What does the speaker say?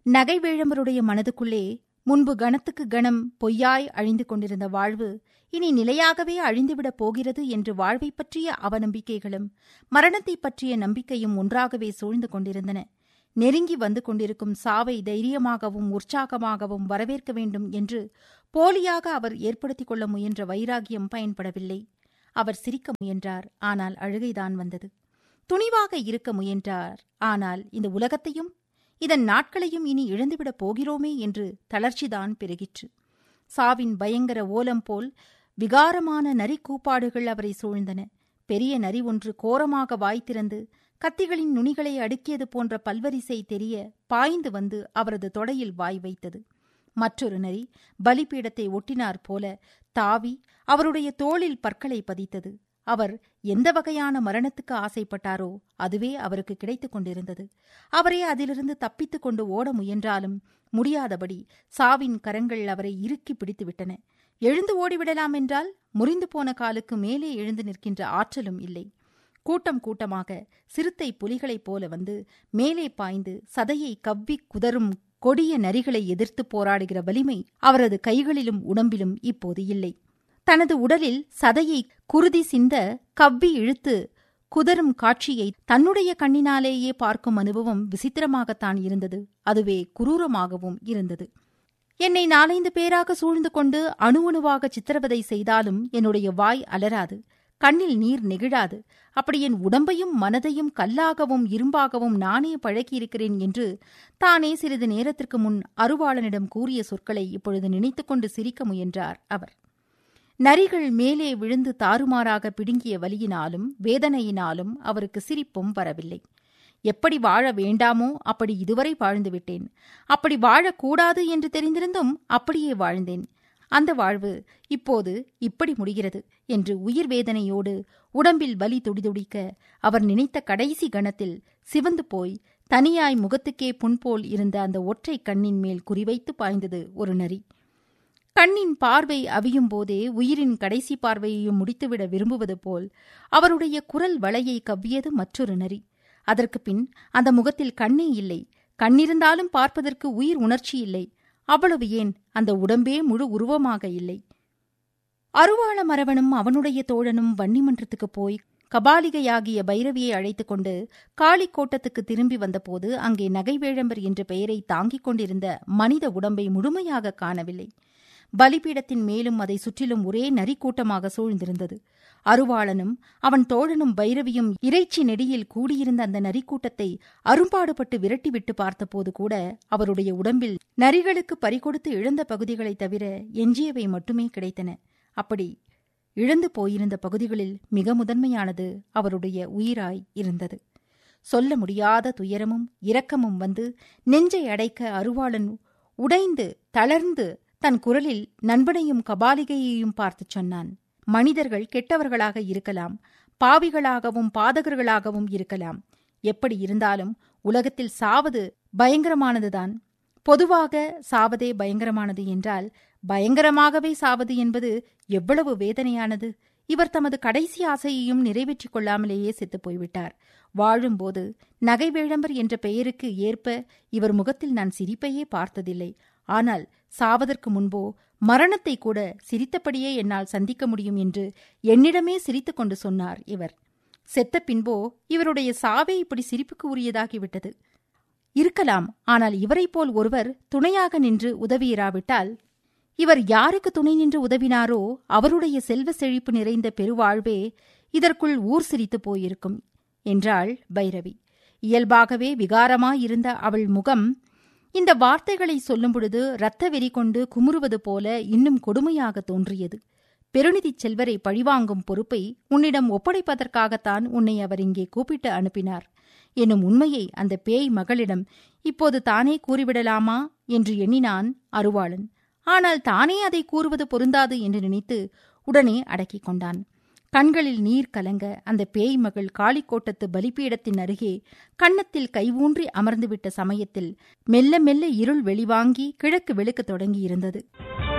நகைவேழம்பருடைய மனதுக்குள்ளே முன்பு கணத்துக்கு கணம் பொய்யாய் அழிந்து கொண்டிருந்த வாழ்வு இனி நிலையாகவே அழிந்துவிடப் போகிறது என்று வாழ்வைப் பற்றிய அவநம்பிக்கைகளும் மரணத்தைப் பற்றிய நம்பிக்கையும் ஒன்றாகவே சூழ்ந்து கொண்டிருந்தன நெருங்கி வந்து கொண்டிருக்கும் சாவை தைரியமாகவும் உற்சாகமாகவும் வரவேற்க வேண்டும் என்று போலியாக அவர் ஏற்படுத்திக் கொள்ள முயன்ற வைராகியம் பயன்படவில்லை அவர் சிரிக்க முயன்றார் ஆனால் அழுகைதான் வந்தது துணிவாக இருக்க முயன்றார் ஆனால் இந்த உலகத்தையும் இதன் நாட்களையும் இனி இழந்துவிடப் போகிறோமே என்று தளர்ச்சிதான் பெருகிற்று சாவின் பயங்கர ஓலம் போல் விகாரமான நரி கூப்பாடுகள் அவரை சூழ்ந்தன பெரிய நரி ஒன்று கோரமாக வாய் திறந்து கத்திகளின் நுனிகளை அடுக்கியது போன்ற பல்வரிசை தெரிய பாய்ந்து வந்து அவரது தொடையில் வாய் வைத்தது மற்றொரு நரி பலிபீடத்தை ஒட்டினார் போல தாவி அவருடைய தோளில் பற்களை பதித்தது அவர் எந்த வகையான மரணத்துக்கு ஆசைப்பட்டாரோ அதுவே அவருக்கு கிடைத்துக் கொண்டிருந்தது அவரே அதிலிருந்து தப்பித்துக் கொண்டு ஓட முயன்றாலும் முடியாதபடி சாவின் கரங்கள் அவரை இறுக்கி பிடித்துவிட்டன எழுந்து ஓடிவிடலாம் என்றால் முறிந்து போன காலுக்கு மேலே எழுந்து நிற்கின்ற ஆற்றலும் இல்லை கூட்டம் கூட்டமாக சிறுத்தை புலிகளைப் போல வந்து மேலே பாய்ந்து சதையை கவ்வி குதறும் கொடிய நரிகளை எதிர்த்து போராடுகிற வலிமை அவரது கைகளிலும் உடம்பிலும் இப்போது இல்லை தனது உடலில் சதையை குருதி சிந்த கவ்வி இழுத்து குதரும் காட்சியை தன்னுடைய கண்ணினாலேயே பார்க்கும் அனுபவம் விசித்திரமாகத்தான் இருந்தது அதுவே குரூரமாகவும் இருந்தது என்னை நாலைந்து பேராக சூழ்ந்து கொண்டு அணு அணுவாக சித்திரவதை செய்தாலும் என்னுடைய வாய் அலராது கண்ணில் நீர் நெகிழாது அப்படி என் உடம்பையும் மனதையும் கல்லாகவும் இரும்பாகவும் நானே பழகியிருக்கிறேன் என்று தானே சிறிது நேரத்திற்கு முன் அருவாளனிடம் கூறிய சொற்களை இப்பொழுது நினைத்துக்கொண்டு சிரிக்க முயன்றார் அவர் நரிகள் மேலே விழுந்து தாறுமாறாக பிடுங்கிய வலியினாலும் வேதனையினாலும் அவருக்கு சிரிப்பும் வரவில்லை எப்படி வாழ வேண்டாமோ அப்படி இதுவரை வாழ்ந்துவிட்டேன் அப்படி வாழக்கூடாது என்று தெரிந்திருந்தும் அப்படியே வாழ்ந்தேன் அந்த வாழ்வு இப்போது இப்படி முடிகிறது என்று உயிர் வேதனையோடு உடம்பில் வலி துடிதுடிக்க அவர் நினைத்த கடைசி கணத்தில் சிவந்து போய் தனியாய் முகத்துக்கே புண்போல் இருந்த அந்த ஒற்றை கண்ணின் மேல் குறிவைத்து பாய்ந்தது ஒரு நரி கண்ணின் பார்வை அவியும் போதே உயிரின் கடைசி பார்வையையும் முடித்துவிட விரும்புவது போல் அவருடைய குரல் வளையை கவ்வியது மற்றொரு நரி அதற்கு பின் அந்த முகத்தில் கண்ணே இல்லை கண்ணிருந்தாலும் பார்ப்பதற்கு உயிர் உணர்ச்சி இல்லை அவ்வளவு ஏன் அந்த உடம்பே முழு உருவமாக இல்லை அருவாள மரவனும் அவனுடைய தோழனும் வன்னிமன்றத்துக்கு போய் கபாலிகையாகிய பைரவியை அழைத்துக் கொண்டு காளிக்கோட்டத்துக்கு திரும்பி வந்தபோது அங்கே நகைவேழம்பர் என்ற பெயரை தாங்கிக் கொண்டிருந்த மனித உடம்பை முழுமையாக காணவில்லை பலிபீடத்தின் மேலும் அதை சுற்றிலும் ஒரே நரிக்கூட்டமாக சூழ்ந்திருந்தது அருவாளனும் அவன் தோழனும் பைரவியும் இறைச்சி நெடியில் கூடியிருந்த அந்த நரிக்கூட்டத்தை அரும்பாடுபட்டு விரட்டிவிட்டு பார்த்தபோது கூட அவருடைய உடம்பில் நரிகளுக்கு பறிகொடுத்து இழந்த பகுதிகளைத் தவிர எஞ்சியவை மட்டுமே கிடைத்தன அப்படி இழந்து போயிருந்த பகுதிகளில் மிக முதன்மையானது அவருடைய உயிராய் இருந்தது சொல்ல முடியாத துயரமும் இரக்கமும் வந்து நெஞ்சை அடைக்க அருவாளன் உடைந்து தளர்ந்து தன் குரலில் நண்பனையும் கபாலிகையையும் பார்த்துச் சொன்னான் மனிதர்கள் கெட்டவர்களாக இருக்கலாம் பாவிகளாகவும் பாதகர்களாகவும் இருக்கலாம் எப்படி இருந்தாலும் உலகத்தில் சாவது பயங்கரமானதுதான் பொதுவாக சாவதே பயங்கரமானது என்றால் பயங்கரமாகவே சாவது என்பது எவ்வளவு வேதனையானது இவர் தமது கடைசி ஆசையையும் நிறைவேற்றிக் கொள்ளாமலேயே செத்துப் போய்விட்டார் வாழும்போது நகைவேழம்பர் என்ற பெயருக்கு ஏற்ப இவர் முகத்தில் நான் சிரிப்பையே பார்த்ததில்லை ஆனால் சாவதற்கு முன்போ மரணத்தை கூட சிரித்தபடியே என்னால் சந்திக்க முடியும் என்று என்னிடமே சிரித்துக் கொண்டு சொன்னார் இவர் செத்த பின்போ இவருடைய சாவே இப்படி சிரிப்புக்கு உரியதாகிவிட்டது இருக்கலாம் ஆனால் இவரைப் போல் ஒருவர் துணையாக நின்று உதவியிராவிட்டால் இவர் யாருக்கு துணை நின்று உதவினாரோ அவருடைய செல்வ செழிப்பு நிறைந்த பெருவாழ்வே இதற்குள் ஊர் சிரித்து போயிருக்கும் என்றாள் பைரவி இயல்பாகவே விகாரமாயிருந்த அவள் முகம் இந்த வார்த்தைகளை சொல்லும் பொழுது இரத்த வெறி கொண்டு குமுறுவது போல இன்னும் கொடுமையாக தோன்றியது பெருநிதிச் செல்வரை பழிவாங்கும் பொறுப்பை உன்னிடம் ஒப்படைப்பதற்காகத்தான் உன்னை அவர் இங்கே கூப்பிட்டு அனுப்பினார் எனும் உண்மையை அந்த பேய் மகளிடம் இப்போது தானே கூறிவிடலாமா என்று எண்ணினான் அருவாளன் ஆனால் தானே அதை கூறுவது பொருந்தாது என்று நினைத்து உடனே அடக்கிக் கொண்டான் கண்களில் நீர் கலங்க அந்த பேய் மகள் காளிக்கோட்டத்து பலிபீடத்தின் அருகே கன்னத்தில் கைவூன்றி அமர்ந்துவிட்ட சமயத்தில் மெல்ல மெல்ல இருள் வெளிவாங்கி கிழக்கு வெளுக்கத் தொடங்கியிருந்தது